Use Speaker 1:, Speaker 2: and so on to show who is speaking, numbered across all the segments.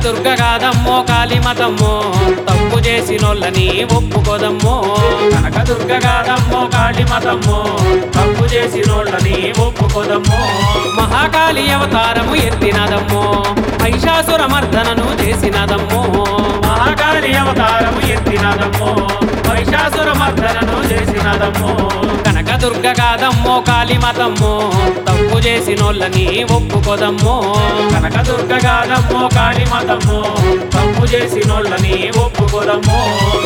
Speaker 1: కనకదుర్గ కాదమ్మో కాళీమతమ్మో తప్పు చేసినోళ్ళని ఒప్పుకోదమ్మో కనకదుర్గ కాదమ్మో కాళీమతమ్మో తప్పు చేసినోళ్ళని ఒప్పుకోదమ్మో మహాకాళి అవతారము ఎత్తినదమ్మో మహిషాసుర మర్దనను చేసినదమ్మో మహాకాళి అవతారము ఎత్తినదమ్మో మహిషాసుర మర్దనను చేసినదమ్మో కనకదుర్గ కాదమ్మో కాళీమతమ్మో తప్పు చేసినోళ్ళని ఒప్పుకోదమ్మో కనకదుర్గ కాదమ్మో కాళీమతమ్మో తప్పు చేసినోళ్ళని ఒప్పుకోదమ్మో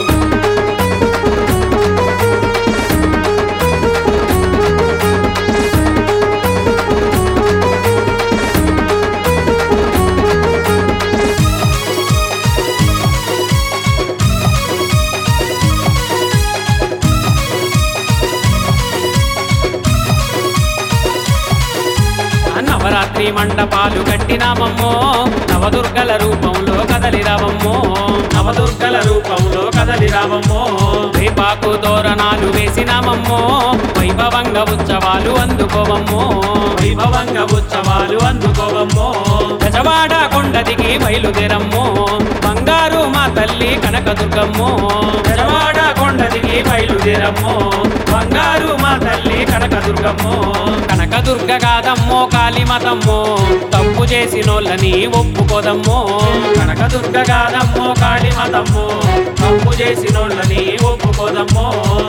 Speaker 1: నవరాత్రి మండపాలు కట్టినామమ్మో నవదుర్గల రూపంలో కదలిరావమ్మో నవదుర్గల రూపంలో కదలిరావమ్మో వేపాకు తోరణాలు వేసినామమ్మో వైభవంగ ఉత్సవాలు అందుకోవమ్మో వైభవంగ ఉత్సవాలు అందుకోవమ్మో గజవాడ కొండదికి బయలుదేరమ్మో బంగారు మా తల్లి కనకదుర్గమ్మో గజవాడ కొండదికి బయలుదేరమ్మో బంగారు మా తల్లి కనకదుర్గమ్మో కనకదుర్గ కాదమ్మో కాళీమతమ్మో తప్పు చేసినోళ్ళని ఒప్పుకోదమ్మో కనకదుర్గ కాదమ్మో కాళీమతమ్మో తప్పు చేసినోళ్ళని ఒప్పుకోదమ్మో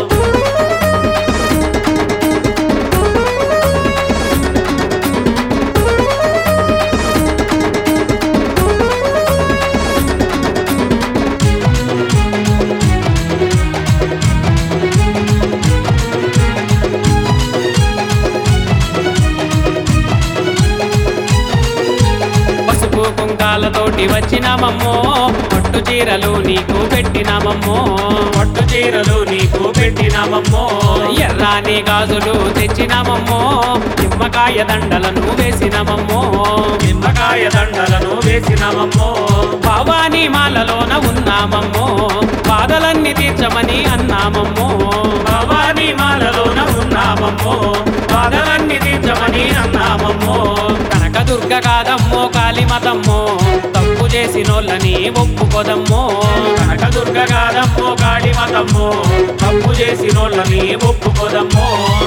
Speaker 1: పసుపు కుంకాలతోటి వచ్చినామమ్మో పట్టు చీరలు నీకు పెట్టినామమ్మో పట్టు చీరలు నీకు పెట్టినామమ్మో ఎర్రాని గాజులు తెచ్చినామమ్మో నిమ్మకాయ దండలను వేసినామమ్మో నిమ్మకాయ దండలను వేసినామమ్మో భవానీ మాలలోన ఉన్నామమ్మో బాధలన్నీ తీర్చమని అన్నామమ్మో భవానీ మాలలోన ఉన్నామమ్మో బాధలన్నీ తీర్చమని అన్నామమ్మో కనకదుర్గ కాదమ్మో కాళీమతమ్మో తప్పు చేసినోళ్ళని ఒప్పుకోదమ్మో కనకదుర్గ కాదమ్మో కాళీమతమ్మో తప్పు చేసినోళ్ళని ఒప్పుకోదమ్మో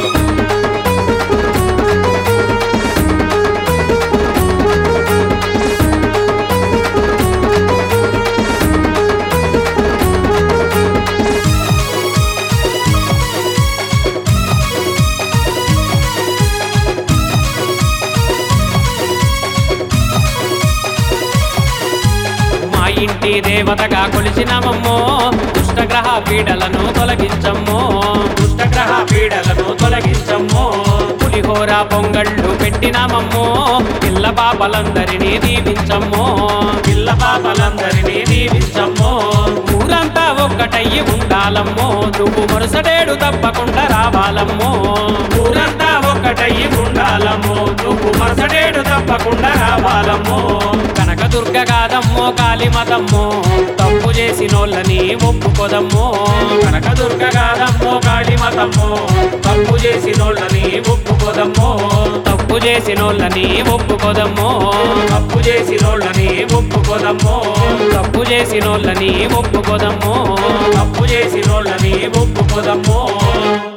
Speaker 1: మా ఇంటి దేవతగా కొలిచినామమ్మో దుష్టగ్రహ పీడలను తొలగించమ్మో దుష్టగ్రహ పీడలను తొలగించమ్మో పులిహోర పొంగళ్ళు పెట్టినామమ్మో పిల్ల పాపలందరినీ దీవించమ్మో పిల్ల పాపలందరినీ దీవించమ్మో ఊరంతా ఒక్కటయ్యి ఉండాలమ్మో నువ్వు మరుసటేడు తప్పకుండా రావాలమ్మో ఊరంతా ఒక్కటయ్యి ఉండాలమ్మో నువ్వు మరుసటేడు తప్పకుండా రావాలమ్మో కనకదుర్గ కాదమ్మో కాళీమతమ్మో తప్పు చేసినోళ్ళని ఒప్పుకోదమ్మో కనకదుర్గ కాదమ్మో కాళీమతమ్మో తప్పు చేసినోళ్ళని ఒప్పుకోదమ్మో తప్పు చేసినోళ్ళని ఒప్పుకోదమ్మో తప్పు చేసినోళ్ళని ఒప్పుకోదమ్మో తప్పు చేసినోళ్ళని ఒప్పుకోదమ్మో తప్పు చేసినోళ్ళని ఒప్పుకోదమ్మో